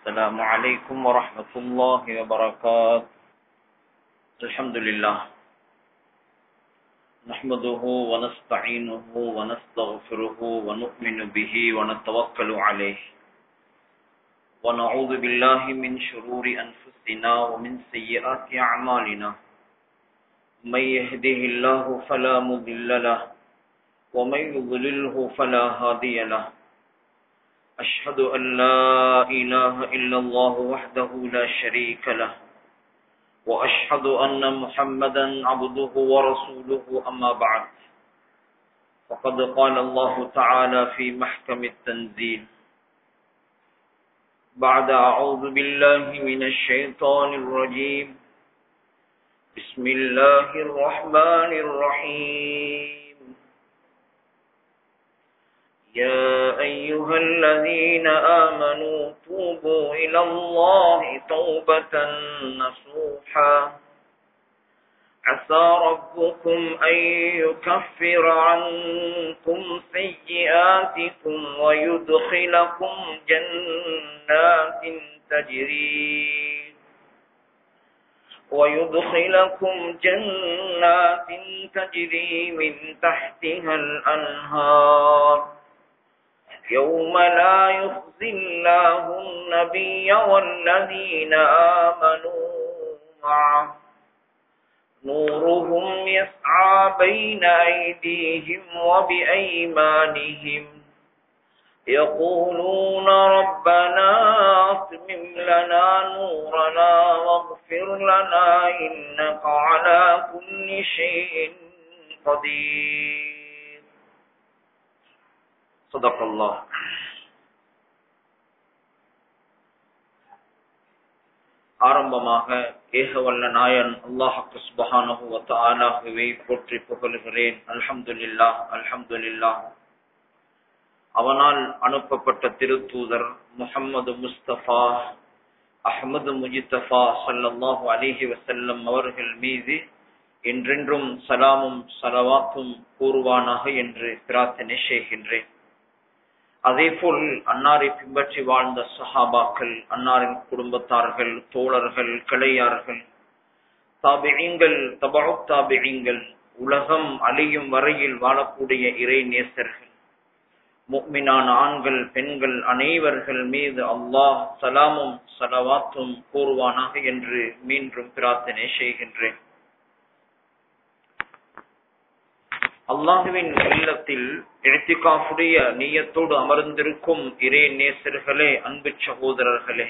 السلام عليكم ورحمة الله وبركاته الحمد لله نحمده ونستعينه ونستغفره ونؤمن به ونتوكل عليه ونعوذ بالله من شرور أنفسنا ومن سيئات أعمالنا من يهده الله فلا مضل له ومن يضلله فلا هادي له أشهد أن لا إله إلا الله وحده لا شريك له وأشهد أن محمدا عبده ورسوله أما بعد فقد قال الله تعالى في محكم التنزيل بعد أعوذ بالله من الشيطان الرجيم بسم الله الرحمن الرحيم يا أيها الذين آمنوا توبوا إلى الله توبة نصوحا عسى ربكم أن يكفر عنكم سيئاتكم ويدخلكم جنات تجري ويدخلكم جنات تجري من تحتها الأنهار يوم لا يخزي الله النبي والذين آمنوا معه نورهم يسعى بين أيديهم وبأيمانهم يقولون ربنا أتمم لنا نورنا واغفر لنا إنك على كل شيء قدير صدق الله ஆரம்பமாக ஏகவல்ல நாயன் அல்லாஹு சுபஹானஹு வ தஆலாஹுவை போற்றி புகழுகிறேன் அல்ஹம்துலில்லாஹ் அல்ஹம்துலில்லாஹ் அவனால் அனுப்பப்பட்ட திருத்தூதர் முஹம்மது முஸ்தபா அஹமது முஜித்தபா சல்லல்லாஹு அலிஹி வசல்லம் அவர்கள் மீது என்றென்றும் சலாமும் சலவாத்தும் கூறுவானாக என்று பிரார்த்தனை செய்கின்றேன் அதேபோல் அன்னாரை பின்பற்றி வாழ்ந்த சஹாபாக்கள் அன்னாரின் குடும்பத்தார்கள் தோழர்கள் கிளையார்கள் தாபியங்கள் தபு தாபியங்கள் உலகம் அழியும் வரையில் வாழக்கூடிய இறை நேசர்கள் முக்மினான ஆண்கள் பெண்கள் அனைவர்கள் மீது அல்லாஹ் சலாமும் சலவாத்தும் கூறுவானாக என்று மீண்டும் பிரார்த்தனை செய்கின்றேன் அல்லாஹுவின் இல்லத்தில் எழுத்திகாஃபுடைய நீயத்தோடு அமர்ந்திருக்கும் இறை நேசர்களே அன்பு சகோதரர்களே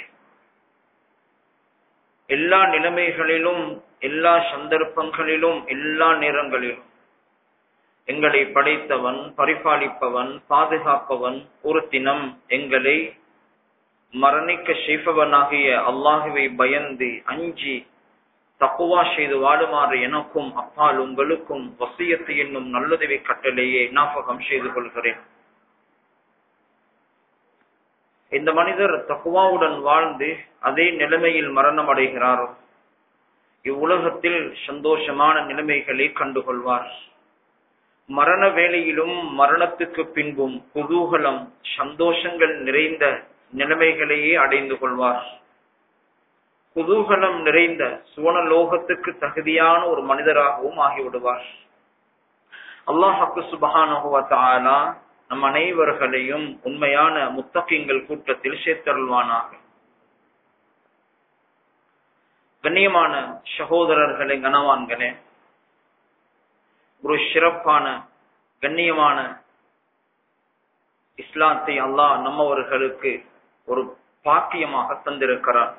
எல்லா நிலைமைகளிலும் எல்லா சந்தர்ப்பங்களிலும் எல்லா நேரங்களிலும் எங்களை படைத்தவன் பரிபாலிப்பவன் பாதுகாப்பவன் ஒரு தினம் எங்களை மரணிக்க செய்பவனாகிய அல்லாஹுவை பயந்து அஞ்சி தக்குவா செய்து வாடுமாறு எனக்கும் அப்பால் உங்களுக்கும் வசியத்து என்னும் நல்லுதவி கட்டளையே ஞாபகம் செய்து கொள்கிறேன் இந்த மனிதர் தக்குவாவுடன் வாழ்ந்து அதே நிலைமையில் மரணம் அடைகிறாரோ இவ்வுலகத்தில் சந்தோஷமான நிலைமைகளை கண்டுகொள்வார் மரண வேளையிலும் மரணத்துக்கு பின்பும் குதூகலம் சந்தோஷங்கள் நிறைந்த நிலைமைகளையே அடைந்து கொள்வார் குதூகலம் நிறைந்த சுவனலோகத்துக்கு தகுதியான ஒரு மனிதராகவும் ஆகிவிடுவார் அல்லாஹாக்கு சுபகானுவத்தாலா நம் அனைவர்களையும் உண்மையான முத்தகிங்கள் கூட்டத்தில் சேர்த்தருள்வானாக கண்ணியமான சகோதரர்களே கனவான்களே ஒரு சிறப்பான கண்ணியமான இஸ்லாத்தை அல்லாஹ் நம்மவர்களுக்கு ஒரு பாக்கியமாக தந்திருக்கிறார்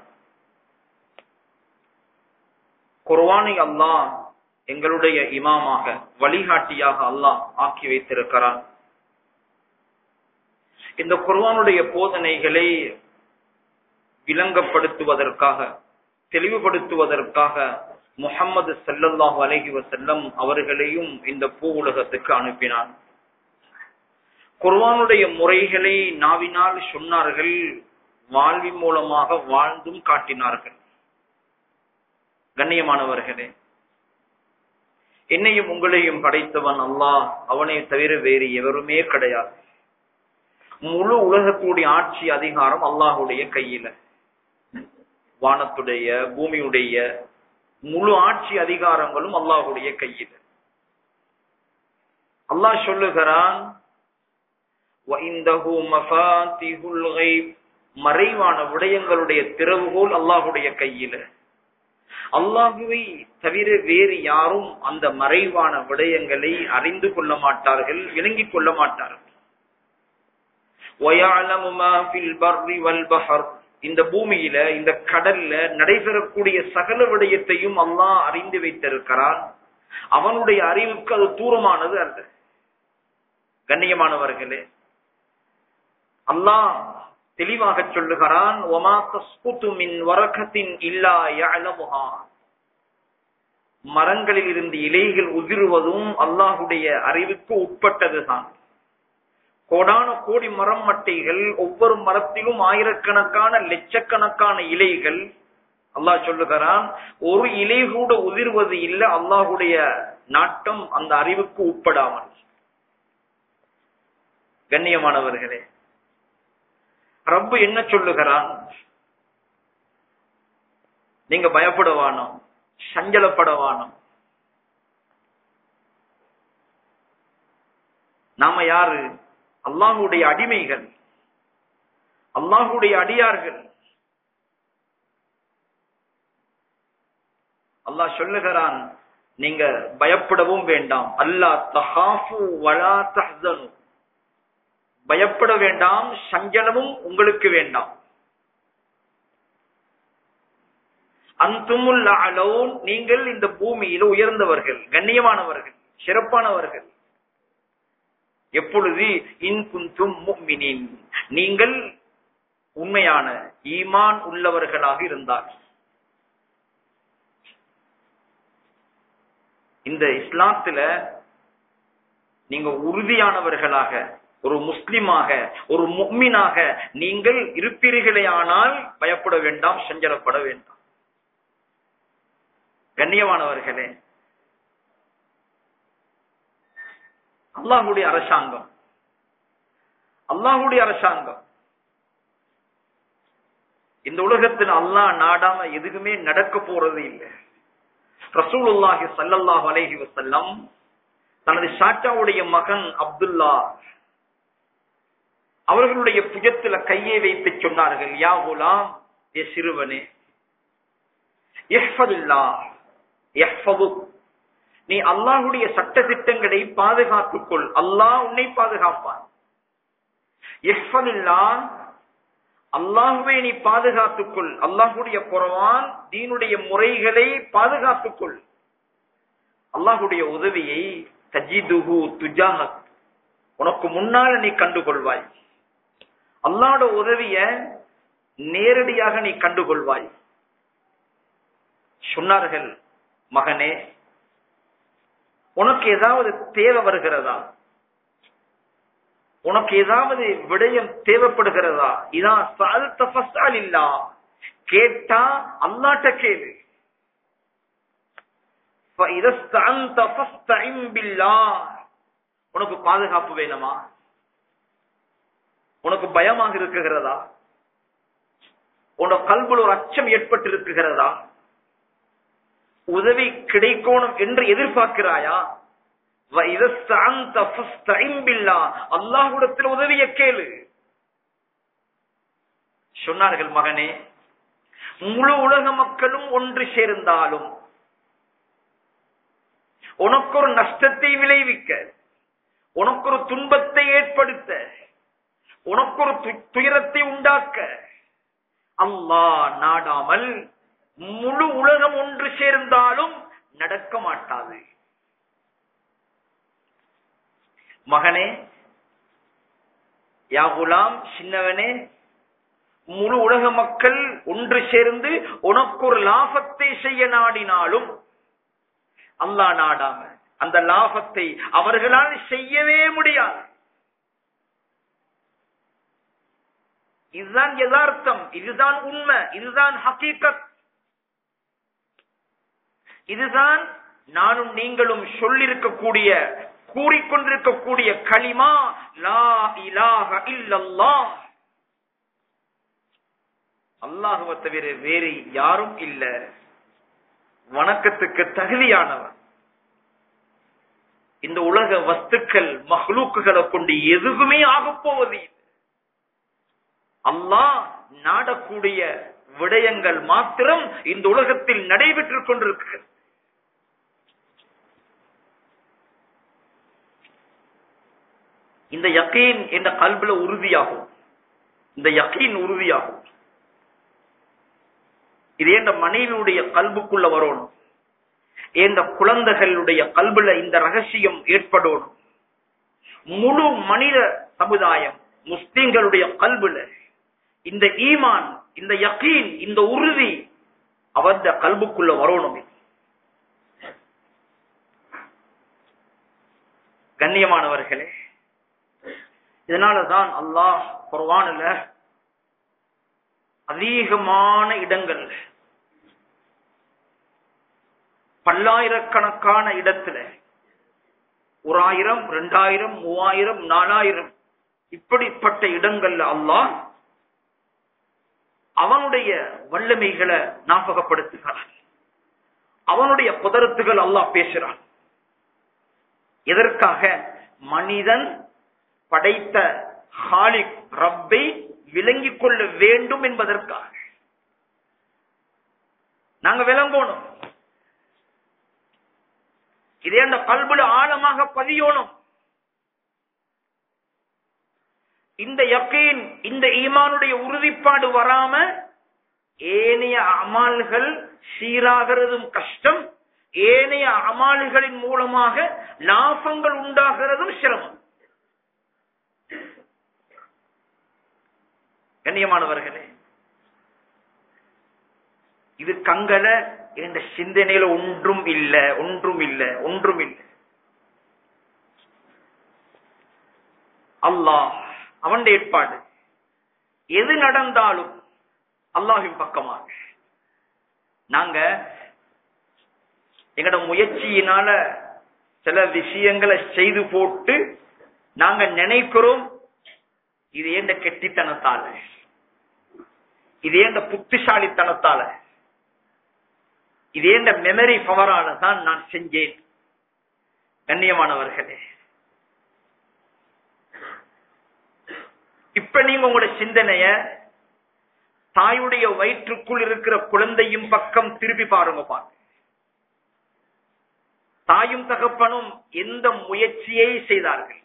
குர்வானை அல்லாஹ் எங்களுடைய இமாமாக வழிகாட்டியாக அல்லாஹ் ஆக்கி வைத்திருக்கிறான் இந்த குர்வானுடைய போதனைகளை விளங்கப்படுத்துவதற்காக தெளிவுபடுத்துவதற்காக முகம்மது சல்லல்லாஹு அலஹி வசல்லம் அவர்களையும் இந்த பூ உலகத்துக்கு அனுப்பினார் குர்வானுடைய முறைகளை நாவினால் சொன்னார்கள் வாழ்வின் மூலமாக வாழ்ந்தும் காட்டினார்கள் கண்ணியமானவர்களே என்னையும் உங்களையும் படைத்தவன் அல்லாஹ் அவனை தவிர வேறு எவருமே கிடையாது முழு உலகத்துடைய ஆட்சி அதிகாரம் அல்லாஹுடைய கையில வானத்துடைய பூமியுடைய முழு ஆட்சி அதிகாரங்களும் அல்லாஹுடைய கையில் அல்லாஹ் சொல்லுகிறான் وَإِنَّهُ مَفَاتِحُ الْغَيْبِ மறைவான விடயங்களுடைய திறவுகோல் அல்லாஹுடைய கையில அல்லாஹுவை தவிர வேறு யாரும் அந்த மறைவான விடயங்களை அறிந்து கொள்ள மாட்டார்கள் விளங்கிக் கொள்ள மாட்டார்கள் وَيَعْلَمُ مَا فِي الْبَرِّ وَالْبَحْرِ இந்த பூமியில இந்த கடல்ல நடைபெறக்கூடிய சகல விடயத்தையும் அல்லாஹ் அறிந்து வைத்திருக்கிறான் அவனுடைய அறிவுக்கு அது தூரமானது அல்ல கண்ணியமானவர்களே அல்லாஹ் தெளிவாக சொல்லுகிறான் ஒமா தஸ்குத்து மின் வரகத்தின் இல்லா யஅலமுஹா மரங்களில் இருந்து இலைகள் உதிர்வதும் அல்லாஹுடைய அறிவுக்கு உட்பட்டதுதான் கோடான கோடி மரம் மட்டைகள் ஒவ்வொரு மரத்திலும் ஆயிரக்கணக்கான லட்சக்கணக்கான இலைகள் அல்லாஹ் சொல்லுகிறான் ஒரு இலை கூட உதிர்வது இல்லை அல்லாஹுடைய நாட்டம் அந்த அறிவுக்கு உட்படாமல் கண்ணியமானவர்களே ரப்பு என்ன சொல்லுகிறான் நீங்க பயப்படவானோ சஞ்சலப்படவானோ நாம யாரு அல்லாஹுடைய அடிமைகள் அல்லாஹுடைய அடியார்கள் அல்லாஹ் சொல்லுகிறான் நீங்க பயப்படவும் வேண்டாம் அல்லாஹ் தஹாஃபு வலா தஹ்சனு பயப்பட வேண்டாம் சஞ்சலமும் உங்களுக்கு வேண்டாம் அந்துமுல் அலோன் நீங்கள் இந்த பூமியில உயர்ந்தவர்கள் கண்ணியமானவர்கள் சிறப்பானவர்கள் எப்பொழுது இன் குந்தும் முக்மினின் நீங்கள் உண்மையான ஈமான் உள்ளவர்களாக இருந்தால் இந்த இஸ்லாத்துல நீங்க உறுதியானவர்களாக ஒரு முஸ்லிமாக ஒரு முக்மினாக நீங்கள் இருப்பீர்களே ஆனால் பயப்பட வேண்டாம் சஞ்சலப்பட வேண்டாம் கண்ணியமானவர்களே அல்லாஹுடைய அரசாங்கம் அல்லாஹுடைய அரசாங்கம் இந்த உலகத்தில் அல்லாஹ் நாடாம எதுவுமே நடக்க போறது இல்லை ரசூலுல்லாஹி சல்லல்லாஹு அலைஹி வஸல்லம் தனது ஷாட்டாவுடைய மகன் அப்துல்லா அவர்களுடைய புஜத்துல கையை வைத்து சொன்னார்கள் யா குலாம் ஏ சிறுவனே நீ அல்லாஹுடைய சட்ட திட்டங்களை பாதுகாத்துக்கொள் அல்லாஹ் உன்னை பாதுகாப்பான் அல்லாஹுவை நீ பாதுகாத்துக்கொள் அல்லாஹுடைய குறவான் தீனுடைய முறைகளை பாதுகாத்துக்கொள் அல்லாஹுடைய உதவியை தஜிதுஹு துஜாஹத் உனக்கு முன்னால நீ கண்டுகொள்வாய் அல்லாட உதவிய நேரடியாக நீ கண்டுகொள்வாய் சொன்னார்கள் மகனே உனக்கு ஏதாவது தேவை வருகிறதா உனக்கு ஏதாவது விடயம் தேவைப்படுகிறதா இதான் சால் தஃபஸ்ஸால் இல்லா கேட்டா அல்லாட்ட கேளு உனக்கு பாதுகாப்பு வேணுமா உனக்கு பயமாக இருக்குகிறதா உன்னோட கல்வியில் ஒரு அச்சம் ஏற்பட்டு இருக்குகிறதா உதவி கிடைக்கணும் என்று எதிர்பார்க்கிறாயா அல்லாஹுடத்தில் உதவிய கேளு சொன்னார்கள் மகனே முழு உலக மக்களும் ஒன்று சேர்ந்தாலும் உனக்கு ஒரு நஷ்டத்தை விளைவிக்க உனக்கு ஒரு துன்பத்தை ஏற்படுத்த உனக்கு ஒரு துயரத்தை உண்டாக்க அல்லாஹ் நாடாமல் முழு உலகம் ஒன்று சேர்ந்தாலும் நடக்க மாட்டாது மகனே யா குலாம் சின்னவனே முழு உலக மக்கள் ஒன்று சேர்ந்து உனக்கு ஒரு லாபத்தை செய்ய நாடினாலும் அல்லா நாடாம அந்த லாபத்தை அவர்களால் செய்யவே முடியாது இதுதான் யதார்த்தம் இதுதான் உண்மை இதுதான் ஹக்கீக்கத் இதுதான் நானும் நீங்களும் சொல்லிருக்கக்கூடிய கூறிக்கொண்டிருக்கக்கூடிய களிமா லா இலாஹ இல்லல்லாஹ் அல்லாஹுவை தவிர வேறு யாரும் இல்ல வணக்கத்துக்கு தகுதியானவன் இந்த உலக வஸ்துக்கள் மஹ்லூக்குகளை கொண்டு எதுவுமே ஆகப் போவது இல்லை அல்லாஹ் நாடக்கூடிய விடயங்கள் மாத்திரம் இந்த உலகத்தில் நடைபெற்றுக் கொண்டிருக்கிறது இந்த யக்கீன் என்ற கல்வில உறுதியாகும் இந்த யக்கீன் உறுதியாகும் இது என்ற மனைவியுடைய கல்புக்குள்ள வரணும் என்ற குழந்தைகளுடைய கல்புல இந்த ரகசியம் ஏற்படணும் முழு மனித சமுதாயம் முஸ்லிம்களுடைய கல்புல இந்த ஈமான் இந்த யக்கீன் இந்த உறுதி அவர்த கல்புக்குள்ள வரணும் கண்ணியமானவர்களே இதனாலதான் அல்லாஹ் குர்வானில் அதிகமான இடங்கள் பல்லாயிரக்கணக்கான இடத்துல ஒரு ஆயிரம் ரெண்டாயிரம் மூவாயிரம் நாலாயிரம் இப்படிப்பட்ட இடங்கள்ல அல்லாஹ் அவனுடைய வல்லமைகளை ஞாபகப்படுத்துகிறான் அவனுடைய புதரத்துகள் அல்லாஹ் பேசுறான் எதற்காக மனிதன் படைத்த ஹாலிக் ரப்பை விளங்கிக் கொள்ள வேண்டும் என்பதற்காக நாங்க விளங்கணும் இதே அந்த கல்புல ஆழமாக பதியணும் இந்த யக்கீன் இந்த ஈமானுடைய உறுதிப்பாடு வராம ஏனைய அமால்கள் சீராகிறதும் கஷ்டம் ஏனைய அமால்களின் மூலமாக லாபங்கள் உண்டாகிறதும் சிரமம் கண்ணியமானவர்களே இது கங்கல என்ற சிந்தனையில ஒன்றும் இல்ல ஒன்றும் இல்ல ஒன்றும் இல்ல அல்லாஹ் அவன் ஏற்பாடு எது நடந்தாலும் அல்லாஹின் பக்கமாக நாங்க எங்கட முயற்சியினால சில விஷயங்களை செய்து போட்டு நாங்க நினைக்கிறோம் இது ஏண்ட கெட்டித்தனத்தால இது ஏண்ட புத்திசாலித்தனத்தால இது ஏண்ட மெமரி பவரால தான் நான் செஞ்சேன் கண்ணியமானவர்களே இப்ப நீங்க உங்களோட சிந்தனைய தாயுடைய வயிற்றுக்குள் இருக்கிற குழந்தையும் பக்கம் திருப்பி பாருங்க பாருங்க தாயும் தகப்பனும் எந்த முயற்சியை செய்தார்கள்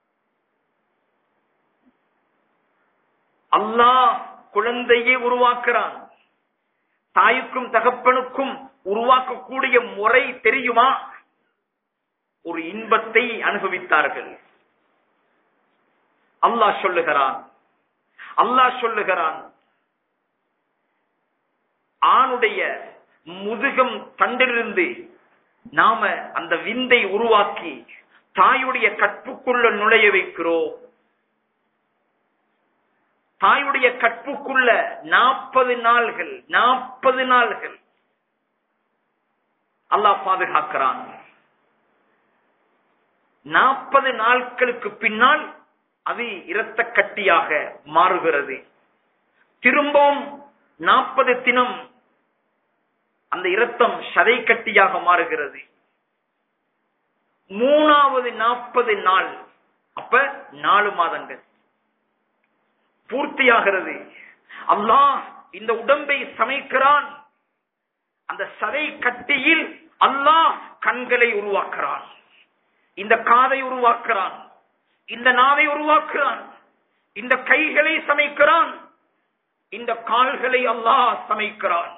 அல்லாஹ் குழந்தையை உருவாக்குறான் தாய்க்கும் தகப்பனுக்கும் உருவாக்கக்கூடிய முறை தெரியுமா ஒரு இன்பத்தை அனுபவித்தார்கள் அல்லாஹ் சொல்லுகிறான் அல்லாஹ் சொல்லுகிறான் ஆணுடைய முதுகம் தண்டிலிருந்து நாம அந்த விந்தை உருவாக்கி தாயுடைய கற்புக்குள்ள நுழைய வைக்கிறோம் தாயுடைய கற்புக்குள்ள நாற்பது நாள்கள் நாற்பது நாள்கள் அல்லாஹ் பாதுகாக்கிறான் நாற்பது நாட்களுக்கு பின்னால் அது இரத்த கட்டியாக மாறுகிறது திரும்பவும் நாற்பது தினம் அந்த இரத்தம் சதை கட்டியாக மாறுகிறது மூணாவது நாற்பது நாள் அப்ப நாலு மாதங்கள் பூர்த்தியாகிறது அல்லாஹ் இந்த உடம்பை சமைக்கிறான் அந்த சதை கட்டியில் அல்லாஹ் கண்களை உருவாக்குறான் இந்த காதை உருவாக்குறான் இந்த நாவை உருவாக்குறான் இந்த கைகளை சமைக்கிறான் இந்த கால்களை அல்லாஹ் சமைக்கிறான்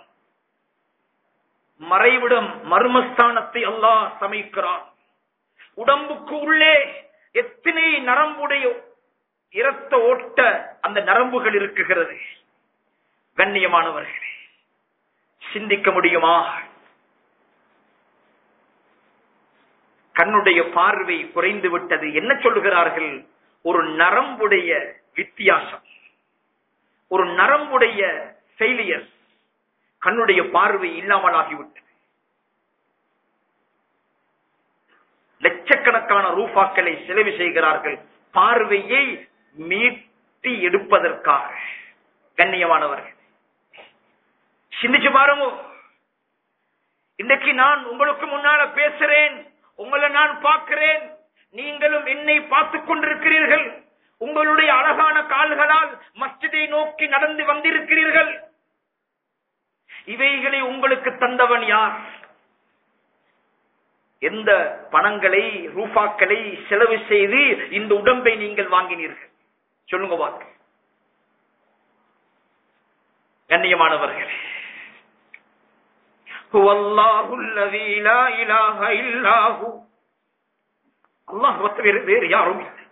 மறைவிடம் மர்மஸ்தானத்தை அல்லாஹ் சமைக்கிறான் உடம்புக்கு உள்ளே எத்தனை நரம்புடைய இரத்த ஓட்ட அந்த நரம்புகள் இருக்குகிறது கண்ணியமானவர்களே சிந்திக்க முடியுமா கண்ணுடைய பார்வை குறைந்து விட்டது என்ன சொல்லுகிறார்கள் ஒரு நரம்புடைய வித்தியாசம் ஒரு நரம்புடைய ஃபெயிலியர் கண்ணுடைய பார்வை இல்லாமலாகிவிட்டது லட்சக்கணக்கான ரூபாக்களை செலவு செய்கிறார்கள் பார்வையை மீட்டி எடுப்பதற்காக கண்ணியமானவர்கள் சிந்திச்சு பாருங்க இன்றைக்கு நான் உங்களுக்கு முன்னால பேசுறேன் உங்களை நான் பார்க்கிறேன் நீங்களும் என்னை பார்த்துக் கொண்டிருக்கிறீர்கள் உங்களுடைய அழகான கால்களால் மஸ்ஜிதை நோக்கி நடந்து வந்திருக்கிறீர்கள் இவைகளை உங்களுக்கு தந்தவன் யார் எந்த பணங்களை ரூபாக்களை செலவு செய்து இந்த உடம்பை நீங்கள் வாங்கினீர்கள் சொல்லுங்க வாக்கு கண்ணியமானவர்களே هو الله الذي لا إله إلا هو அல்லாஹ் தவிர வேறு யாரும் இல்லை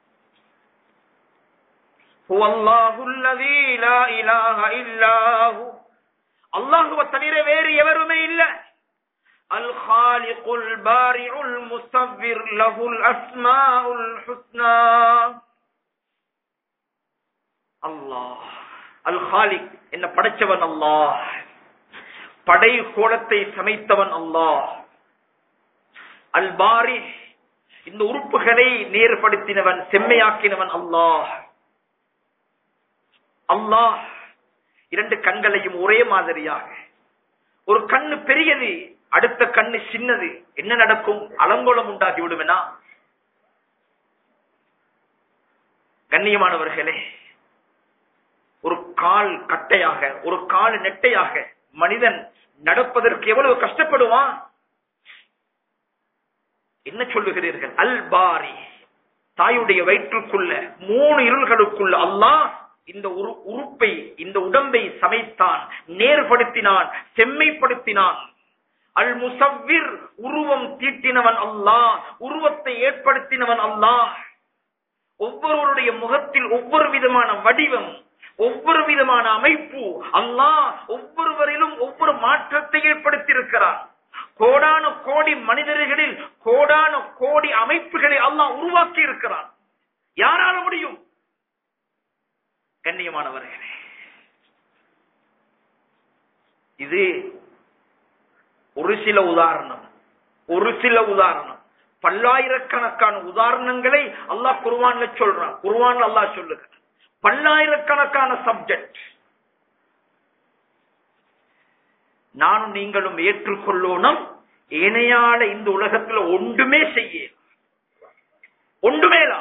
هو الله الذي لا إله إلا هو அல்லாஹுவ தவிர வேறு எவருமே இல்லை الخالق البارع المصور له الأسماء الحسنى அல்லாஹ் அல் ஹாலிக் என்ன படைச்சவன் அல்லாஹ் படை கோலத்தை சமைத்தவன் அல்லாஹ் அல் பாரி இந்த உறுப்புகளை நேர்படுத்தினவன் செம்மையாக்கினவன் அல்லாஹ் அல்லாஹ் இரண்டு கண்களையும் ஒரே மாதிரியாக ஒரு கண்ணு பெரியது அடுத்த கண்ணு சின்னது என்ன நடக்கும் அலங்கோலம் உண்டாகி விடுமெனா கண்ணியமானவர்களே ஒரு கால் கட்டையாக ஒரு கால் நெட்டையாக மனிதன் நடப்பதற்கு எவ்வளவு கஷ்டப்படுவான் என்ன சொல்லுகிறீர்கள் அல் பாரி தாயுடைய வயிற்றுக்குள்ள மூணு இருள்களுக்குள்ள அல்லாஹ் இந்த உரு- உறுப்பை இந்த உடம்பை சமைத்தான் நேர்படுத்தினான் செம்மைப்படுத்தினான் அல் முசவ்விர் உருவம் தீட்டினவன் அல்லாஹ் உருவத்தை ஏற்படுத்தினவன் அல்லாஹ் ஒவ்வொருவருடைய முகத்தில் ஒவ்வொரு விதமான வடிவம் ஒவ்வொரு விதமான அமைப்பு அல்லாஹ் ஒவ்வொருவரிலும் ஒவ்வொரு மாற்றத்தை ஏற்படுத்தியிருக்கிறார் கோடான கோடி மனிதர்களில் கோடான கோடி அமைப்புகளை அல்லாஹ் உருவாக்கி இருக்கிறார் யாரால முடியும் கண்ணியமானவர்களே இது ஒரு சில உதாரணம் ஒரு சில உதாரணம் பல்லாயிரக்கணக்கான உதாரணங்களை அல்லாஹ் குர்வான்ல சொல்றான் குர்வான்ல அல்லாஹ் சொல்லுகிறான் பல்லாயிரக்கணக்கான சப்ஜெக்ட் நானும் நீங்களும் ஏற்றுக்கொள்ளணும் இணையால இந்த உலகத்துல ஒன்றுமே செய்ய ஒன்றுமேலா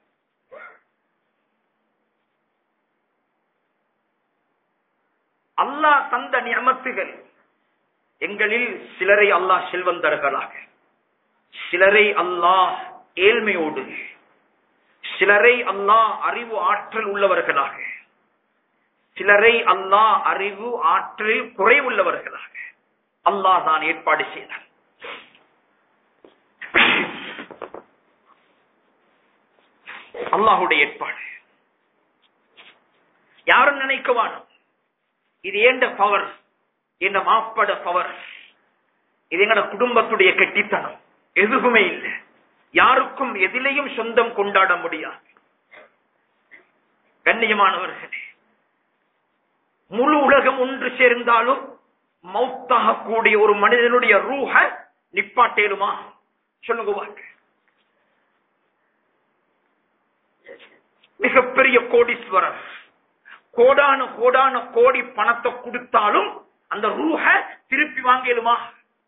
அல்லாஹ் தந்த நியமத்துகள் எங்களில் சிலரை அல்லாஹ் செல்வந்தர்களாக சிலரை அல்லாஹ் ஏழ்மையோடு சிலரை அல்லாஹ் அறிவு ஆற்றல் உள்ளவர்களாக சிலரை அல்லாஹ் அறிவு ஆற்றல் குறைவுள்ளவர்களாக அல்லாஹ் தான் ஏற்பாடு செய்தார் அல்லாஹுடைய ஏற்பாடு யாரும் நினைக்குவானோ இது ஏண்ட பவர் என்ன மாப்பட பவர் இது எங்கட குடும்பத்துடைய கெட்டித்தனம் எதுவுமே இல்லை யாருக்கும் எதிலையும் சொந்தம் கொண்டாட முடியாது கண்ணியமானவர்களே முழு உலகம் ஒன்று சேர்ந்தாலும் மௌத்தாக கூடிய ஒரு மனிதனுடைய ரூஹ நிப்பாட்டேலுமா சொல்லுங்க வாங்க மிகப்பெரிய கோடீஸ்வரர் கோடான கோடான கோடி பணத்தை கொடுத்தாலும் அந்த ரூஹ திருப்பி வாங்கலுமா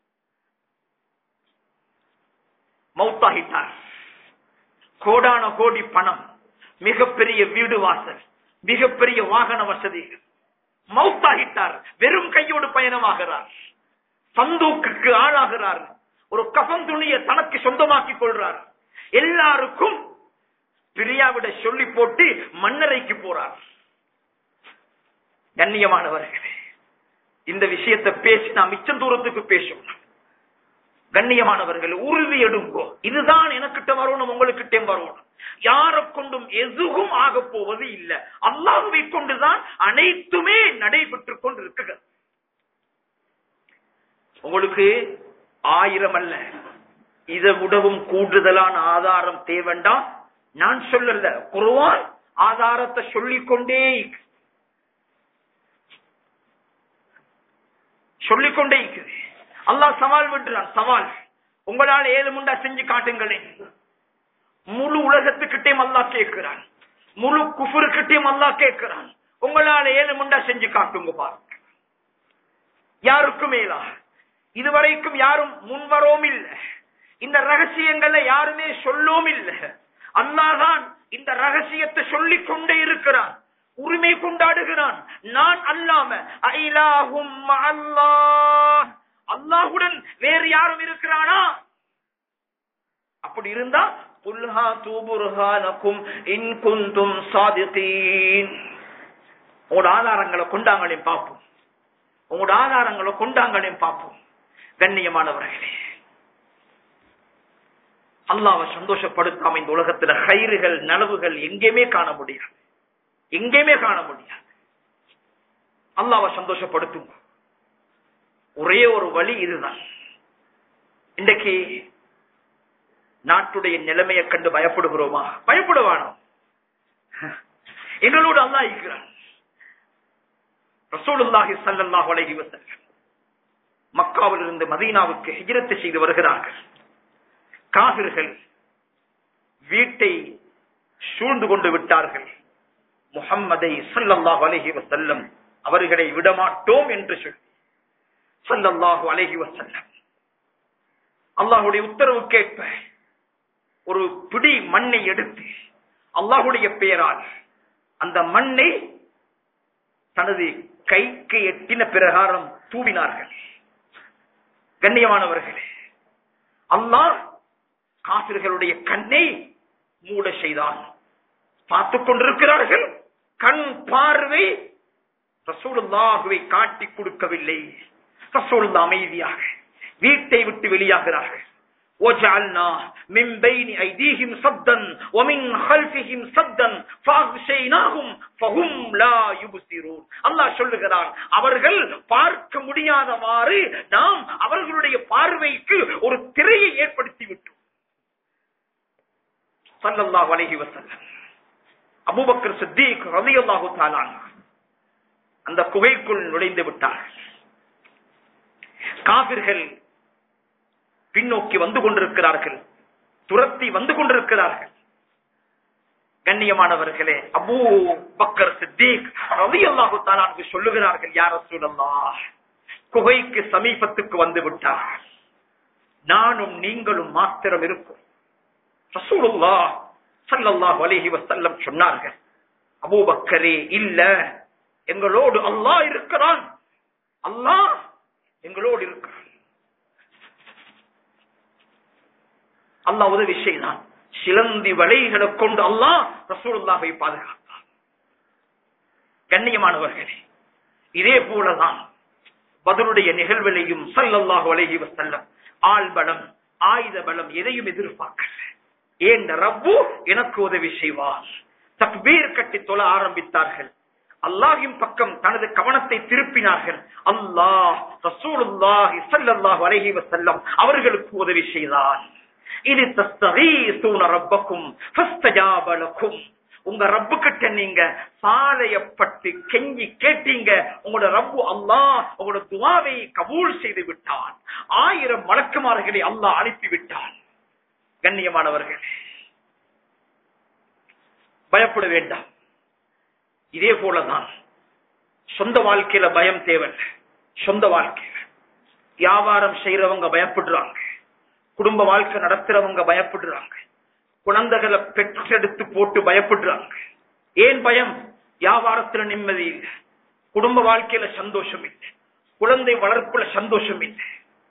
மௌத்தாகிட்டார் கோடான கோடி பணம் மிகப்பெரிய வீடு வாசல் மிகப்பெரிய வாகன வசதிகள் மௌத்தாகிட்டார் வெறும் கையோடு பயணமாகிறார் சந்தூக்குக்கு ஆளாகிறார் ஒரு கஃன் துணியை தனக்கு சொந்தமாக்கிக் கொள்றார் எல்லாருக்கும் பிரியாவிட சொல்லி போட்டு மன்னரைக்கு போறார் கண்ணியமானவர்களே இந்த விஷயத்தை பேசி நான் மிச்சம் தூரத்துக்கு பேசணும் கண்ணியமானவர்கள் உறுதி எடுங்கோ இதுதான் எனக்கிட்ட வரணும் உங்களுக்கிட்டே வரணும் யார கொண்டும் எதுவும் ஆக போவது இல்ல அல்லாஹுவை கொண்டுதான் அனைத்துமே நடைபெற்றுக் கொண்டிருக்கிறது உங்களுக்கு ஆயிரம் அல்ல இதை விடவும் கூடுதலான ஆதாரம் தேவண்டா நான் சொல்லல குருவான் ஆதாரத்தை சொல்லிக்கொண்டே இருக்கு. சொல்லிக்கொண்டே இருக்குது அல்லாஹ் சவால் விட்டுறான் சவால் உங்களால் ஏழு முண்டா செஞ்சு காட்டுங்களேன் முழு உலகத்துக்கிட்டேயும் அல்லாஹ் கேட்கிறான் முழு குஃபுருக்கிட்டேயும் அல்லாஹ் கேட்கிறான் உங்களால ஏழு முண்டா செஞ்சு காட்டுங்க பாருங்க யாருக்கும் மேலா இதுவரைக்கும் யாரும் முன்வரோம் இல்லை இந்த ரகசியங்களை யாருமே சொல்லவும் இல்லை அல்லாதான் இந்த ரகசியத்தை சொல்லிக் கொண்டே இருக்கிறான் உரிமை கொண்டாடுகிறான் நான் அல்லாம ஐலாஹும் அல்லாஹ் அல்லாஹுடன் வேறு யாரும் இருக்கிறானா அப்படி இருந்தா குல்ஹா தூபுர்ஹானக்கும் இன் குந்தும் சாதித்தீன் உங்களோட ஆதாரங்களை கொண்டாங்களையும் பார்ப்போம் உங்களோட ஆதாரங்களை கொண்டாங்களையும் பார்ப்போம் கண்ணியமானவர்களே அல்லாவை சந்தோஷப்படுத்தாம இந்த உலகத்துல கயிறுகள் நலவுகள் எங்கேயுமே காண முடியாது எங்கேயுமே காண முடியாது அல்லாவை சந்தோஷப்படுத்தும் ஒரே ஒரு வழி இதுதான் இன்றைக்கு நாட்டுடைய நிலைமையை கண்டு பயப்படுகிறோமா பயப்படுவானோ எங்களோடு அல்லா இருக்கிறான் ரசூலுல்லாஹி ஸல்லல்லாஹு அலைஹி வஸல்லம் மக்காவில் இருந்து மதீனாவுக்கு ஹிஜ்ரத் செய்து வருகிறார்கள் காபிர்கள் வீட்டை சூழ்ந்து கொண்டு விட்டார்கள் முஹம்மதை ஸல்லல்லாஹு அலைஹி வஸல்லம் அவர்களை விடமாட்டோம் என்று சொல்லி ஸல்லல்லாஹு அலைஹி வஸல்லம் அல்லாஹ்வுடைய உத்தரவு கேட்ப ஒரு பிடி மண்ணை எடுத்து அல்லாஹுடைய பெயரால் அந்த மண்ணை தனது கைக்கு எட்டின பிரகாரம் தூவினார்கள் கண்ணியமானவர்களே அல்லாஹ் காபிர்களுடைய கண்ணை மூட செய்தான் பார்த்துக் கொண்டிருக்கிறார்கள் கண் பார்வை ரசூலுல்லாஹுவை காட்டி கொடுக்கவில்லை ரசூலுல்லா அமைதியாக வீட்டை விட்டு வெளியாகிறார்கள் وجعلنا من بين أيديهم صدا ومن خلفهم صدا فأغشيناهم فهم لا يبصرون அல்லாஹ் சொல்லுகிறான் அவர்கள் பார்க்க முடியாதவாறு நாம் அவர்களுடைய பார்வைக்கு ஒரு திரையை ஏற்படுத்தி விட்டோம் ஸல்லல்லாஹு அலைஹி வஸல்லம் அபூபக்கர் சித்திக் ரலியல்லாஹு தஆலா அந்த குகைக்குள் நுழைந்து விட்டார்கள் காபிர்கள் பின்னோக்கி வந்து கொண்டிருக்கிறார்கள் துரத்தி வந்து கொண்டிருக்கிறார்கள் கண்ணியமானவர்களே அபூ பக்கர் சித்தீக் ரவி அல்லாஹு தாலானுக்கு சொல்லுகிறார்கள் யார சொல்லலாம் குகைக்கு சமீபத்துக்கு வந்து விட்டார் நானும் நீங்களும் மாத்திரம் இருக்கும் ரசூலுல்லா ஸல்லல்லாஹு அலைஹி வஸல்லம் சொன்னார்கள் அபூபக்கரே இல்ல எங்களோடு அல்லாஹ் இருக்கிறான் அல்லாஹ் எங்களோடு இருக்கிறான் அல்லாஹ் உதவி செய்தான் சிலந்தி வலைகளை கொண்டு அல்லாஹ் ரசூலுல்லாவை பாதுகாத்தான் கண்ணியமானவர்களே இதே போலதான் பதிலுடைய நிகழ்விலையும் சல்லல்லாஹு அலைஹி வஸல்லம் ஆள் பலம் ஆயுத பலம் எதையும் எதிர்பார்க்கல ஏன் ரப்பு எனக்கு உதவி செய்வார் தக்பீர் கட்டி தொழ ஆரம்பித்தார்கள் அல்லாஹின் பக்கம் தனது கவனத்தை திருப்பினார்கள் அல்லாஹ் ரசூலுல்லாஹி ஸல்லல்லாஹு அலைஹி வஸல்லம் அவர்களுக்கு உதவி செய்தார் இது தஸ்தகீசூன ரப்பக்கும் ஃபஸ்தஜாப லக்கும் உங்க ரப்பு கிட்ட நீங்க சாலையப்பட்டு கெஞ்சி கேட்டீங்க உங்களோட ரப்பு அல்லாஹ் உங்களோட துவாவை கபூல் செய்து விட்டான் ஆயிரம் மலக்குமார்களை அல்லாஹ் அனுப்பி விட்டான் கண்ணியமானவர்கள் பயப்பட வேண்டாம் இதே போலதான் சொந்த வாழ்க்கையில பயம் தேவை சொந்த வாழ்க்கையில வியாபாரம் செய்யறவங்க பயப்படுறாங்க குடும்ப வாழ்க்கை நடத்துறவங்க பயப்படுறாங்க குழந்தைகளை பெற்றெடுத்து போட்டு பயப்படுறாங்க ஏன் பயம் வியாபாரத்துல நிம்மதி இல்லை குடும்ப வாழ்க்கையில சந்தோஷம் இல்லை குழந்தை வளர்ப்புல சந்தோஷம் இல்லை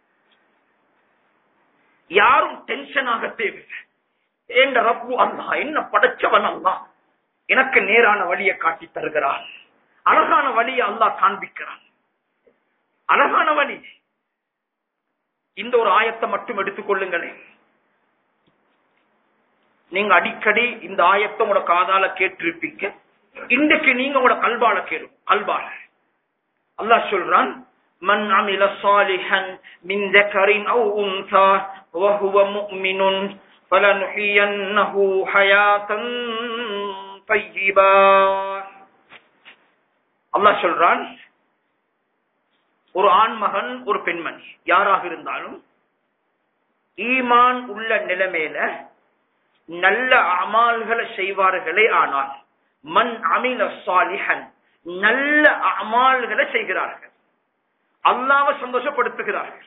யாரும் டென்ஷன் ஆக தேவையில்லை ஏண்ட ரப்பு அல்லா என்ன படைச்சவன் அல்லா எனக்கு நேரான வழியை காட்டி தருகிறான் அழகான வழியை அல்லாஹ் காண்பிக்கிறான் அழகான வழி இந்த ஒரு ஆயத்தை மட்டும் எடுத்துக் கொள்ளுங்களேன் நீங்க அடிக்கடி இந்த ஆயத்தை உங்களோட காதால கேட்டிருப்பீங்க இன்றைக்கு நீங்க உங்களோட கல்பால கேளும் கல்பால அல்லாஹ் சொல்றான் من عمل صالحا من ذكر أو أنثى وهو مؤمن فلنحيينه حياة طيبة அல்லாஹ் சொல்றான் ஒரு ஆண்மகன் ஒரு பெண்மணி யாராக இருந்தாலும் ஈமான் உள்ள நிலைமையில நல்ல அமால்களை செய்வார்களே ஆனால் மண் அமில சாலிஹன் நல்ல அமால்களை செய்கிறார்கள் அல்லாவை சந்தோஷப்படுத்துகிறார்கள்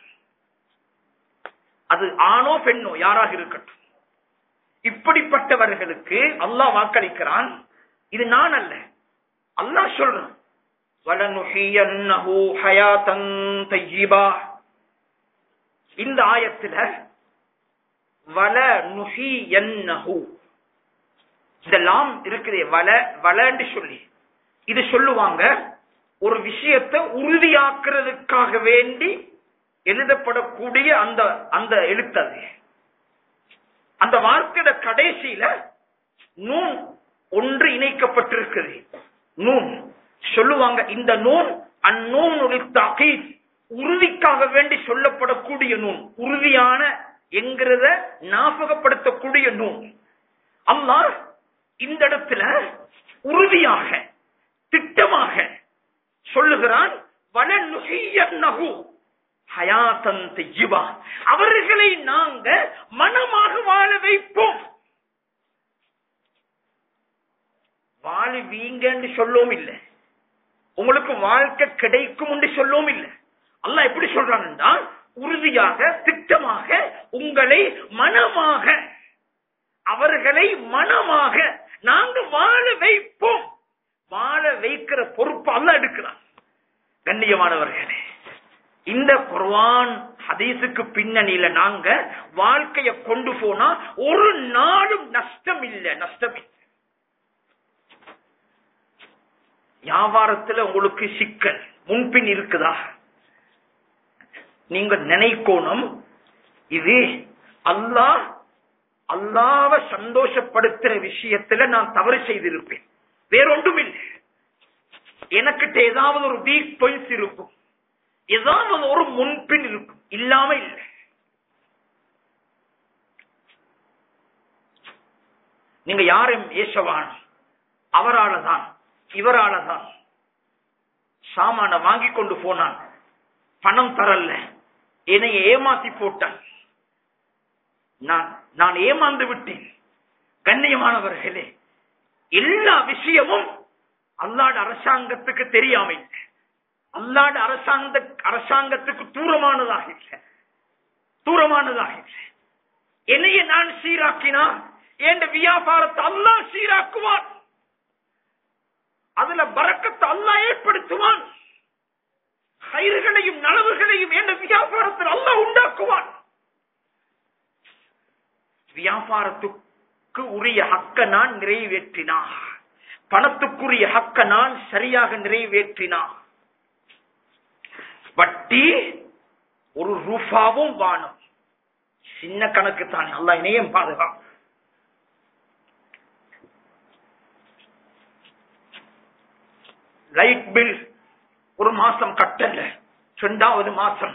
அது ஆணோ பெண்ணோ யாராக இருக்கட்டும் இப்படிப்பட்டவர்களுக்கு அல்லாஹ் வாக்களிக்கிறான் இது நான் அல்ல அல்லாஹ் சொல்றான் வலனுஹியன்னஹு ஹயாத்தன் தய்யிபா இந்த ஆயத்துல வல நுஹியன்னஹு இந்த லாம் இருக்குதே வல வலன்னு சொல்லி இது சொல்லுவாங்க ஒரு விஷயத்தை உறுதியாக்குறதுக்காக வேண்டி எழுதப்படக்கூடிய அந்த அந்த எழுத்தது அந்த வார்த்தையோட கடைசியில நூன் ஒன்று இணைக்கப்பட்டிருக்குது நூன் சொல்லுவாங்க இந்த நூன் அந்நூன் தாக்கீத் உறுதிக்காக வேண்டி சொல்லப்படக்கூடிய நூன் உறுதியான என்கிறத ஞாபகப்படுத்தக்கூடிய நூன் அல்லாஹ் இந்த இடத்துல உறுதியாக திட்டமாக சொல்லுகிறான் வலனுஹியன்னஹு ஹயாத்தன் தெய்யிபா அவர்களை நாங்க மனமாக வாழ வைப்போம் வாழுவீங்கன்னு சொல்லவும் இல்லை உங்களுக்கு வாழ்க்கை கிடைக்கும் என்று சொல்லவும் இல்லை அல்லாஹ் எப்படி சொல்றான்னா உறுதியாக திட்டமாக உங்களை மனமாக அவர்களை மனமாக நாங்க வாழ வைப்போம் வாழ வைக்கிற பொறுப்பு அல்ல எடுக்கிறான் கண்ணியமானவர்களே இந்த குர்ஆன் ஹதீஸுக்கு பின்னணியில நாங்க வாழ்க்கைய கொண்டு போனா ஒரு நாளும் நஷ்டம் இல்லை நஷ்டம் இல்லை வியாபாரத்துல உங்களுக்கு சிக்கல் முன்பின் இருக்குதா நீங்க நினைக்கோணும் இது அல்லாஹ் அல்லாவ சந்தோஷப்படுத்துற விஷயத்துல நான் தவறு செய்திருப்பேன் வேறொன்றும் இல்லை எனக்கிட்ட ஏதாவது ஒரு வீக் பாயிண்ட்ஸ் இருக்கும் ஏதாவது ஒரு முன்பின் இருக்கும் இல்லாம இல்லை நீங்க யாரும் ஏசவான் அவரால தான் இவரால தான் சாமான வாங்கி கொண்டு போனான் பணம் தரல என்னை ஏமாத்தி போட்டான் நான் நான் ஏமாந்து விட்டேன் கண்ணியமானவர்களே எல்லா விஷயமும் அல்லாட அரசாங்கத்துக்கு தெரியாம இல்லை அல்லாட அரசாங்க அரசாங்கத்துக்கு தூரமானதாக இல்லை தூரமானதாக இல்லை என்னைய நான் சீராக்கினா என் வியாபாரத்தை அல்லாஹ் சீராக்குவான் அதுல பறக்கத்தை அல்லாஹ் ஏற்படுத்துவான் கயிறுகளையும் நலவுகளையும் என் வியாபாரத்தில் அல்லாஹ் உண்டாக்குவான் வியாபாரத்துக்கு உரிய ஹக்க நான் நிறைவேற்றினா பணத்துக்குரிய ஹக்க நான் சரியாக நிறைவேற்றினா வட்டி ஒரு ரூபாவும் வானம் சின்ன கணக்கு தான் அல்ல இணையம் பாதுகா லைட் பில் ஒரு மாசம் கட்டல ரெண்டாவது மாசம்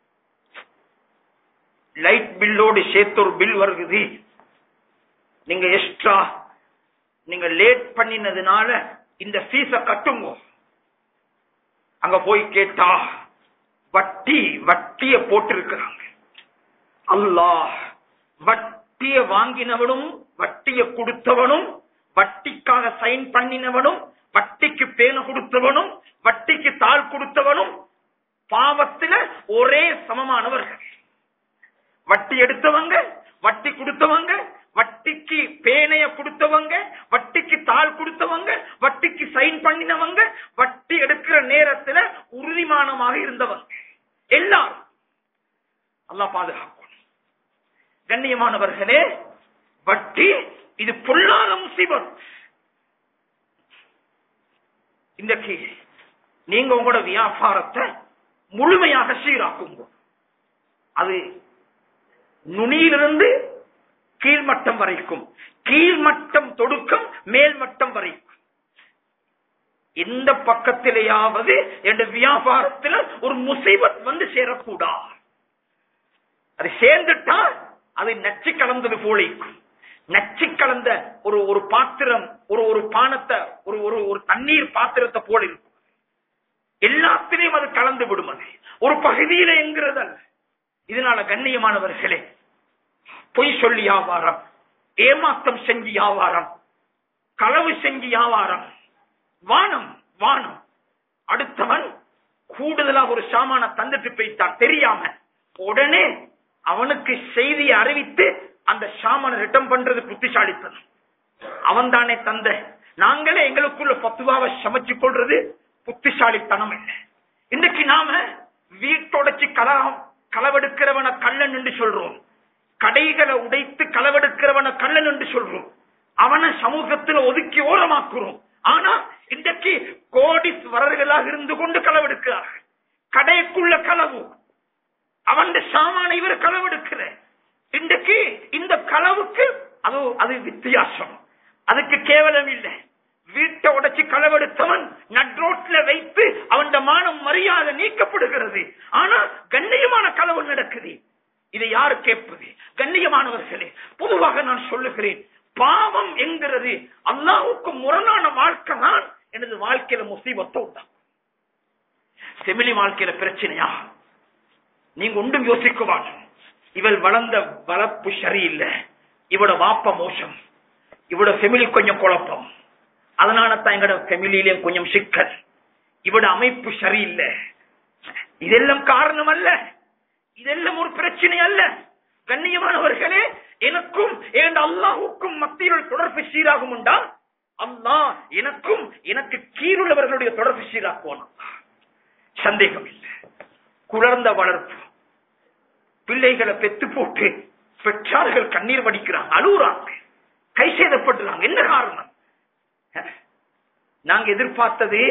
லைட் பில்லோடு சேர்த்து ஒரு பில் வருகுது நீங்க எக்ஸ்ட்ரா நீங்க லேட் பண்ணினதுனால இந்த ஃபீஸ கட்டுங்க அங்க போய் கேட்டா வட்டி வட்டிய போட்டிருக்கிறாங்க அல்லாஹ் வட்டிய வாங்கினவனும் வட்டிய கொடுத்தவனும் வட்டிக்காக சைன் பண்ணினவனும் வட்டிக்கு பேன கொடுத்தவனும் வட்டிக்கு தாள் கொடுத்தவனும் பாவத்துல ஒரே சமமானவர்கள் வட்டி எடுத்தவங்க வட்டி கொடுத்தவங்க வட்டிக்கு பேனைய கொடுத்தவங்க வட்டிக்கு தாள் கொடுத்தவங்க வட்டிக்கு சைன் பண்ணினவங்க வட்டி எடுக்கிற நேரத்துல உறுதிமானமாக இருந்தவங்க எல்லாரும் அல்லாஹ் பாதுகாக்கணும் கண்ணியமானவர்களே வட்டி இது பொல்லாத முசீபத் இன்றைக்கு நீங்க உங்களோட வியாபாரத்தை முழுமையாக சீராக்குங்க அது நுனியிலிருந்து கீழ்மட்டம் வரைக்கும் கீழ்மட்டம் தொடுக்கம் மேல்மட்டம் வரைக்கும் எந்த பக்கத்திலேயாவது என்ற வியாபாரத்தில் ஒரு முசைபத் வந்து சேரக்கூடாது அது சேர்ந்துட்டா அது நச்சு கலந்தது போலிக்கும் நச்சு கலந்த ஒரு ஒரு பாத்திரம் ஒரு ஒரு பானத்தை ஒரு ஒரு ஒரு தண்ணீர் பாத்திரத்தை போல இருக்கும் எல்லாத்திலையும் அது கலந்து விடும் அது ஒரு பகுதியில என்கிறது அல்ல இதனால கண்ணியமானவர்களே பொய் சொல்லி வியாபாரம் ஏமாத்தம் செஞ்சு வியாபாரம் களவு செஞ்சு வியாபாரம் வானம் வானம் அடுத்தவன் கூடுதலாக ஒரு சாமான தந்துட்டு போயிட்டான் தெரியாம உடனே அவனுக்கு செய்தியை அறிவித்து அந்த சாமான ரிட்டம் பண்றது புத்திசாலித்தனம் அவன் தானே தந்த நாங்களே எங்களுக்குள்ள பத்துவாவை சமைச்சு கொள்றது புத்திசாலித்தனம் இல்லை இன்னைக்கு நாம வீட்டோடச்சு கலகம் களவெடுக்கிறவன கள்ளன் என்று சொல்றோம் கடைகளை உடைத்து களவெடுக்கிறவன கள்ளன் என்று சொல்றோம் அவனை சமூகத்துல ஒதுக்கி ஓரமாக்குறோம் ஆனா இன்றைக்கு கோடீஸ்வரர்களாக இருந்து கொண்டு களவெடுக்கிறார்கள் கடைக்குள்ள களவு அவன் சாமான இவர் களவெடுக்கிற இன்றைக்கு இந்த களவுக்கு அது அது வித்தியாசம் அதுக்கு கேவலம் இல்லை வீட்டை உடைச்சு களவெடுத்தவன் நட்ரோட்ல வைத்து அவன் மானம் மரியாதை நீக்கப்படுகிறது ஆனா கண்ணியமான களவு நடக்குது இதை யாரு கேட்பது கண்ணியமானவர்களே பொதுவாக நான் சொல்லுகிறேன் பாவம் என்கிறது அல்லாவுக்கு முரணான வாழ்க்கை தான் எனது வாழ்க்கையில முசீபத்தை உண்டாகும் செமிலி வாழ்க்கையில பிரச்சனையா நீங்க ஒன்றும் யோசிக்குவான் இவள் வளர்ந்த வளர்ப்பு சரியில்லை இவட வாப்ப மோசம் இவட ஃபெமிலி கொஞ்சம் குழப்பம் அதனால தான் எங்கட ஃபெமிலியிலும் கொஞ்சம் சிக்கல் இவட அமைப்பு சரியில்லை இதெல்லாம் காரணம் அல்ல இதெல்லாம் ஒரு பிரச்சனை அல்ல கண்ணியமானவர்களே எனக்கும் என் அல்லாஹுக்கும் மத்தியில் தொடர்பு சீராகும் உண்டா அல்லாஹ் எனக்கும் எனக்கு கீழுள்ளவர்களுடைய தொடர்பு சீராக்குவான் சந்தேகம் இல்லை குளர்ந்த வளர்ப்பு பிள்ளைகளை பெத்து போட்டு பெற்றார்கள் கண்ணீர் வடிக்கிறாங்க அழுகுறாங்க கை சேதப்படுறாங்க என்ன காரணம் நாங்க எதிர்பார்த்தது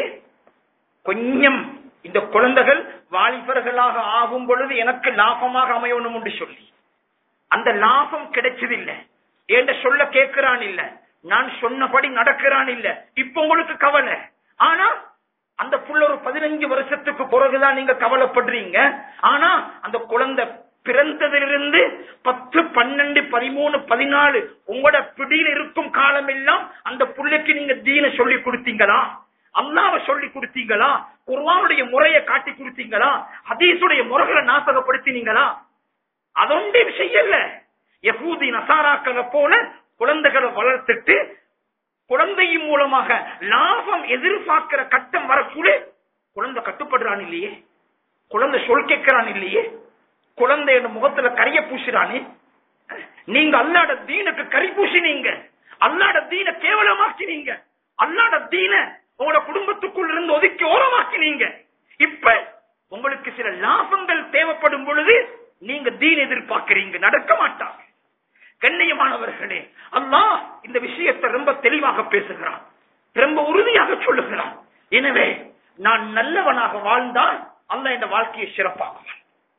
கொஞ்சம் இந்த குழந்தைகள் வாலிபர்களாக ஆகும் பொழுது எனக்கு லாபமாக அமையணும் என்று சொல்லி அந்த லாபம் கிடைச்சதில்லை ஏண்ட சொல்ல கேட்கிறான் இல்ல நான் சொன்னபடி நடக்கிறான் இல்ல இப்ப உங்களுக்கு கவலை ஆனா அந்த புள்ள ஒரு பதினஞ்சு வருஷத்துக்கு பிறகுதான் நீங்க கவலைப்படுறீங்க ஆனா அந்த குழந்தை பிறந்ததிலிருந்து பத்து பன்னெண்டு பதிமூணு பதினாலு உங்களோட பிடியில் இருக்கும் காலம் எல்லாம் அந்த புள்ளைக்கு நீங்க தீன சொல்லி கொடுத்தீங்களா அல்லாவ சொல்லி கொடுத்தீங்களா குர்வானுடைய முறையை காட்டி கொடுத்தீங்களா ஹதீஸுடைய முறைகளை நாசகப்படுத்தினீங்களா அதொன்றையும் செய்யல யகூதி நசாராக்களை போல குழந்தைகளை வளர்த்துட்டு குழந்தையின் மூலமாக லாபம் எதிர்பார்க்கிற கட்டம் வரக்குள்ளே குழந்தை கட்டுப்படுறான் இல்லையே குழந்தை சொல் கேட்கிறான் இல்லையே குழந்தை முகத்துல கரிய பூசுறானே நீங்க அல்லாட தீனுக்கு கறி பூசினீங்க அல்லாட தீன கேவலமாக்கினீங்க அல்லாட தீன உங்களோட குடும்பத்துக்குள் இருந்து ஒதுக்கி ஓரமாக்கினீங்க இப்ப உங்களுக்கு சில லாபங்கள் தேவைப்படும் பொழுது நீங்க தீன் எதிர்பார்க்கிறீங்க நடக்க மாட்டாங்க கண்ணியமானவர்களே அல்லாஹ் இந்த விஷயத்தை ரொம்ப தெளிவாக பேசுகிறான் ரொம்ப உறுதியாக சொல்லுகிறான் எனவே நான் நல்லவனாக வாழ்ந்தால் அல்ல இந்த வாழ்க்கையை சிறப்பாக்குவான்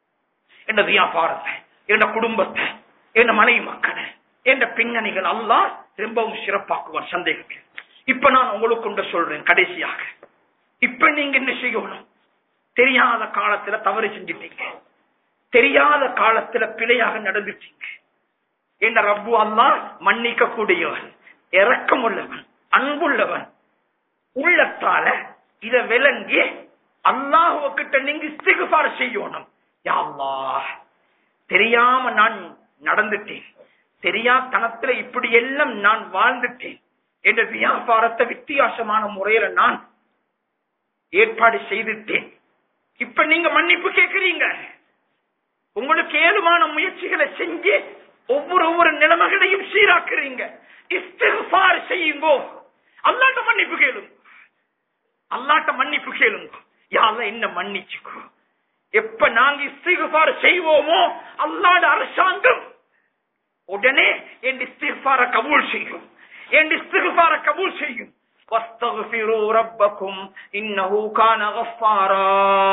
என் வியாபாரத்தை என் குடும்பத்தை என் மனைவி மக்களை என் பின்னணிகள் அல்லாஹ் ரொம்பவும் சிறப்பாக்குவான் சந்தேகம் இப்ப நான் உங்களுக்கு கொண்டு சொல்றேன் கடைசியாக இப்ப நீங்க என்ன செய்யணும் தெரியாத காலத்துல தவறு செஞ்சிட்டீங்க தெரியாத காலத்துல பிழையாக நடந்துட்டீங்க என்ற ரப்பு அல்லா மன்னிக்க கூடியவன் இறக்கம் உள்ளவன் அன்புள்ளவன் உள்ளத்தால இத விளங்கி அல்லாஹுவ கிட்ட நீங்க இஸ்திகுபார் செய்யணும் யா அல்லாஹ் தெரியாம நான் நடந்துட்டேன் தெரியாதனத்துல இப்படி எல்லாம் நான் வாழ்ந்துட்டேன் என்ற வியாபாரத்தை வித்தியாசமான முறையில நான் ஏற்பாடு செய்துட்டேன் இப்ப நீங்க மன்னிப்பு கேட்கிறீங்க உங்களுக்கு ஏழுமான முயற்சிகளை செஞ்சு ஒவ்வொரு ஒவ்வொரு நிலைமைகளையும் சீராக்குறீங்க இஸ்திஃபார் செய்யுங்கோ அல்லாட்ட மன்னிப்பு கேளுங்க அல்லாட்ட மன்னிப்பு கேளுங்க யார என்ன மன்னிச்சுக்கோ எப்ப நாங்க இஸ்திஃபார் செய்வோமோ அல்லாட அரசாங்கம் உடனே என் இஸ்திஃபார கபூல் செய்யும் என் இஸ்திஃபார கபூல் செய்யும் واستغفروا ربكم انه كان غفارا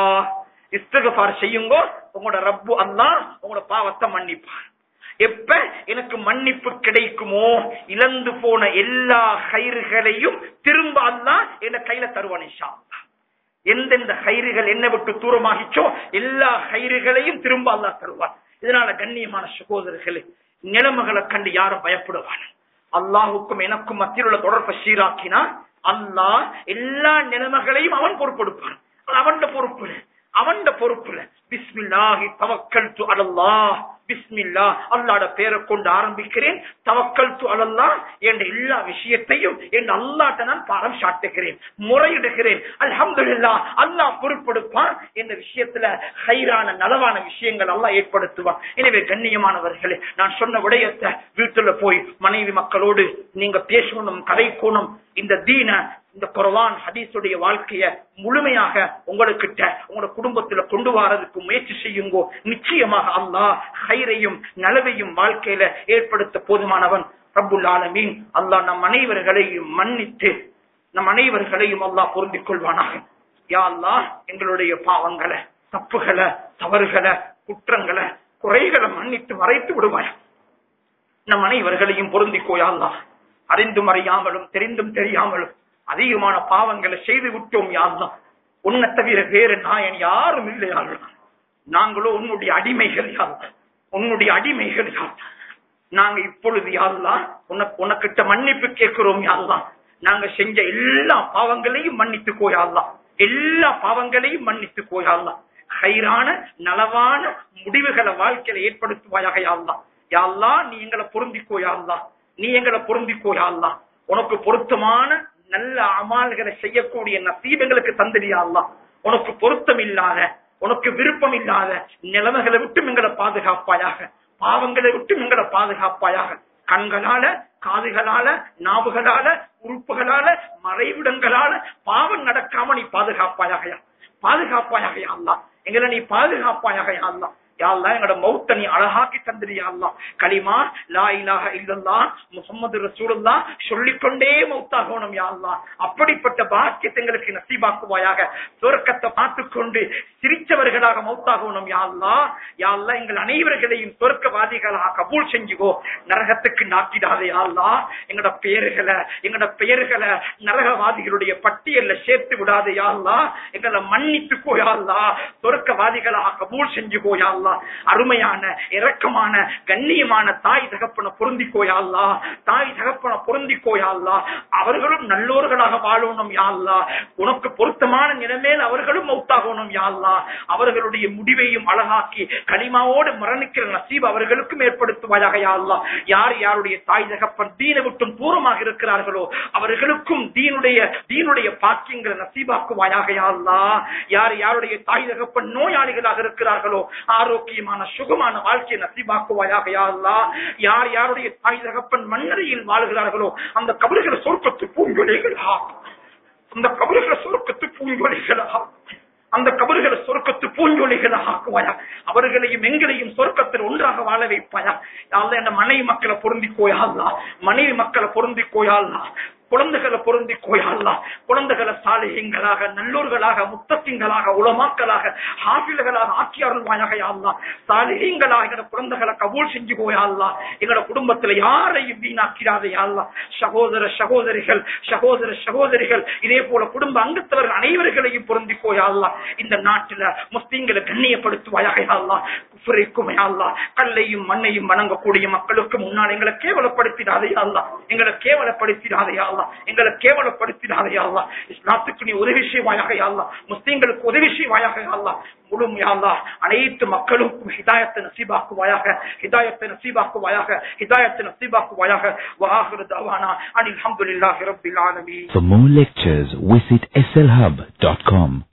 இஸ்திஃபார் செய்யுங்க உங்களோட ரப்பு அல்லாஹ் உங்களோட பாவத்தை மன்னிப்பார் எப்ப எனக்கு மன்னிப்பு கிடைக்குமோ இழந்து போன எல்லா கயிறுகளையும் திரும்ப அல்லாஹ் என் கையில தருவான் இன்ஷா அல்லாஹ். எந்தெந்த கயிறுகள் என்ன விட்டு தூரமாகிச்சோ எல்லா கயிறுகளையும் திரும்ப அல்லாஹ் தருவான் இதனால கண்ணியமான சகோதரர்களே நிலைமைகளை கண்டு யாரும் பயப்படுவான் அல்லாஹுக்கும் எனக்கும் மத்தியில் உள்ள தொடர்பை சீராக்கினா அல்லாஹ் எல்லா நிலைமைகளையும் அவன் பொறுப்பெடுப்பான் அது அவன் பொறுப்புல அவன் பொறுப்புல பிஸ்மில்லாஹி தவக்கல்து அலல்லாஹ் பிஸ்மில்லா அல்லாட பேரை கொண்டு ஆரம்பிக்கிறேன் தவக்கல்து அலல்லாஹ் என்ற எல்லா விஷயத்தையும் என் அல்லாட்ட நான் பாரம் சாட்டுகிறேன் முறையிடுகிறேன் அல்ஹம்துலில்லாஹ் அல்லாஹ் பொறுப்பெடுப்பான் இந்த விஷயத்துல ஹைரான நலவான விஷயங்கள் அல்லாஹ் ஏற்படுத்துவான் எனவே கண்ணியமானவர்களே நான் சொன்ன விடயத்தை வீட்டுல போய் மனைவி மக்களோடு நீங்க பேசணும் கதைக்கணும் இந்த தீன இந்த குரவான் ஹதீஸுடைய வாழ்க்கைய முழுமையாக உங்களுக்கிட்ட உங்களோட குடும்பத்துல கொண்டு வரதுக்கு முயற்சி செய்யுங்கோ நிச்சயமாக அல்லாஹ் ஹைரையும் நலவையும் வாழ்க்கையில ஏற்படுத்த போதுமானவன் ரப்புல் ஆலமீன் அல்லாஹ் நம் அனைவர்களையும் மன்னித்து நம் அனைவர்களையும் அல்லாஹ் பொருந்திக் கொள்வானாக யா அல்லாஹ் எங்களுடைய பாவங்களை தப்புகளை தவறுகளை குற்றங்களை குறைகளை மன்னித்து மறைத்து விடுவாய் நம் அனைவர்களையும் பொருந்திக்கோயா அல்லாஹ் அறிந்தும் அறியாமலும் தெரிந்தும் தெரியாமலும் அதிகமான பாவங்களை செய்து விட்டோம் யாருதான் உன்னை தவிர வேறு நாயன் யாரும் இல்லை யாருதான் நாங்களோ உன்னுடைய அடிமைகள் யாருதான் உன்னுடைய அடிமைகள் யாருதான் நாங்க இப்பொழுது யாருலாம் உனக்கு உனக்கிட்ட மன்னிப்பு கேட்கிறோம் யாருதான் நாங்க செஞ்ச எல்லா பாவங்களையும் மன்னித்து கோயாலாம் எல்லா பாவங்களையும் மன்னித்து கோயாலாம் ஹைரான நலவான முடிவுகளை வாழ்க்கையில ஏற்படுத்துவாயாக யாருலாம் யாழ்லா நீ எங்களை பொருந்திக்கோயாள்லா நீ எங்களை பொருந்திக்கோயாள்லா உனக்கு பொருத்தமான நல்ல அமால்களை செய்யக்கூடிய நசீபங்களுக்கு தந்திரியாள்லா உனக்கு பொருத்தம் இல்லாத உனக்கு விருப்பம் இல்லாத நிலைமைகளை விட்டு எங்களை பாதுகாப்பாயாக பாவங்களை விட்டு எங்களை பாதுகாப்பாயாக கண்களால காதுகளால நாவுகளால உறுப்புகளால மறைவிடங்களால பாவம் நடக்காம நீ பாதுகாப்பாயாக பாதுகாப்பாயாக அல்லா எங்களை நீ பாதுகாப்பாயாக அல்லா யாழ்லா எங்களோட மௌத்த நீ அழகாக்கி தந்திரியாள்லாம் களிமா லா இலாக இல்லல்லா முகமது ரசூலுல்லா சொல்லிக்கொண்டே மௌத்தாகணும் யாழ்லா அப்படிப்பட்ட பாக்கியத்தை எங்களுக்கு நசீபாக்குவாயாக சொர்க்கத்தை பார்த்துக்கொண்டு சிரிச்சவர்களாக மௌத்தாகணும் யாழ்லா யாழ்லா எங்கள் அனைவர்களையும் சொர்க்கவாதிகளாக கபூல் செஞ்சுகோ நரகத்துக்கு நாட்டிடாதே யாழ்லா எங்களோட பெயர்களை எங்களோட பெயர்களை நரகவாதிகளுடைய பட்டியல்ல சேர்த்து விடாதே யாழ்லா எங்களை மன்னித்துக்கோ யாழ்லா சொர்க்கவாதிகளாக கபூல் செஞ்சுகோ யாழ்லா அருமையான இரக்கமான கண்ணியமான தாய் தகப்பன பொருந்திக்கோயாள்லா தாய் தகப்பன பொருந்திக்கோயாள்லா அவர்களும் நல்லோர்களாக வாழணும் யாழ்லா உனக்கு பொருத்தமான நிலைமையில் அவர்களும் மௌத்தாகணும் யாழ்லா அவர்களுடைய முடிவையும் அழகாக்கி களிமாவோடு மரணிக்கிற நசீப் அவர்களுக்கும் ஏற்படுத்துவாயாக யாழ்லா யார் யாருடைய தாய் தகப்பன் தீன விட்டும் தூரமாக இருக்கிறார்களோ அவர்களுக்கும் தீனுடைய தீனுடைய பாக்கியங்களை நசீபாக்குவாயாக யாழ்லா யார் யாருடைய தாய் தகப்பன் நோயாளிகளாக இருக்கிறார்களோ ஆரோக்கியமான சுகமான வாழ்க்கையை நசீபாக்குவாயாக யாழ்லா யார் யாருடைய தாய் தகப்பன் மண்ணறையில் வாழ்கிறார்களோ அந்த கபறுகளை சொர்க்கத்து பூங்கொலிகளா அந்த கபறுகளை சொர்க்கத்து பூங்கொலிகளா அந்த கபறுகளை சொர்க்கத்து பூஞ்சொலிகளை ஆக்குவாயா அவர்களையும் எங்களையும் சொர்க்கத்தில் ஒன்றாக வாழ வைப்பாயா யாழ்ல என்ன மனைவி மக்களை பொருந்திக்கோயாள்லா மனைவி மக்களை பொருந்திக்கோயாள்லா குழந்தைகளை பொருந்தி கோயாள்லா குழந்தைகளை சாலைகளாக நல்லோர்களாக முத்தத்திங்களாக உலமாக்களாக ஹாஃபில்களாக ஆக்கி அருள்வாயாக யாழ்லா சாலைகளாக எங்களோட குழந்தைகளை கபூல் செஞ்சு கோயாள்லா எங்களோட குடும்பத்துல யாரையும் வீணாக்கிறாதே யாழ்லா சகோதர சகோதரிகள் சகோதர சகோதரிகள் இதே போல குடும்ப அங்கத்தவர்கள் அனைவர்களையும் பொருந்தி கோயாள்லா இந்த நாட்டுல முஸ்லீம்களை கண்ணியப்படுத்துவாயாக யாழ்லா குஃபரைக்கும் யாழ்லா கல்லையும் மண்ணையும் வணங்கக்கூடிய மக்களுக்கு முன்னால் எங்களை கேவலப்படுத்திடாதே யாழ்லா எங்களை கேவலப்படுத்திடாதே யாழ்லா எங்களை கேவலப்படுத்திடாதே யாழ்லா இஸ்லாத்துக்கு நீ உதவி செய்வாயாக யாழ்லா முஸ்லீம்களுக்கு உதவி செய்வாயாக யாழ்லா முழும் யாழ்லா அனைத்து மக்களுக்கும் ஹிதாயத்தை நசீபாக்குவாயாக ஹிதாயத்தை நசீபாக்குவாயாக ஹிதாயத்தை நசீபாக்குவாயாக வாஹிரு தவானா அனில் அல்ஹம்துலில்லாஹி ரப்பில் ஆலமீன் For more lectures, visit slhub.com.